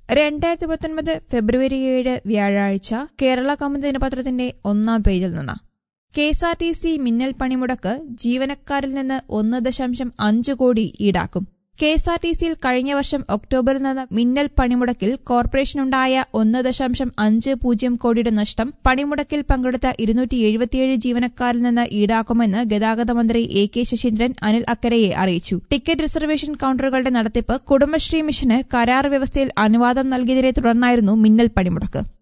രണ്ടായിരത്തി പത്തൊൻപത് ഫെബ്രുവരി ഏഴ് വ്യാഴാഴ്ച കേരള കൗമുദി ദിനപത്രത്തിന്റെ ഒന്നാം പേജിൽ നിന്ന് K S R T C മിന്നൽ പണിമുടക്ക് ജീവനക്കാരിൽ നിന്ന് ഒന്ന് ദശാംശം അഞ്ച് കോടി ഈടാക്കും കെ എസ് ആർ ടി സിയിൽ കഴിഞ്ഞ വർഷം ഒക്ടോബറിൽ നടന്ന മിന്നൽ പണിമുടക്കിൽ കോർപ്പറേഷനുണ്ടായ ഒന്ന് ദശാംശം അഞ്ച് പൂജ്യം കോടിയുടെ നഷ്ടം പണിമുടക്കിൽ പങ്കെടുത്ത ഇരുന്നൂറ്റി എഴുപത്തിയേഴ് ജീവനക്കാരിൽ നിന്ന് ഈടാക്കുമെന്ന് ഗതാഗത മന്ത്രി എ കെ ശശീന്ദ്രൻ അനിൽ അക്കരയെ അറിയിച്ചു ടിക്കറ്റ് റിസർവേഷൻ കൌണ്ടറുകളുടെ നടത്തിപ്പ് കുടുംബശ്രീ മിഷന് കരാർ വ്യവസ്ഥയിൽ അനുവാദം നൽകിയതിനെ തുടർന്നായിരുന്നു മിന്നൽ പണിമുടക്ക്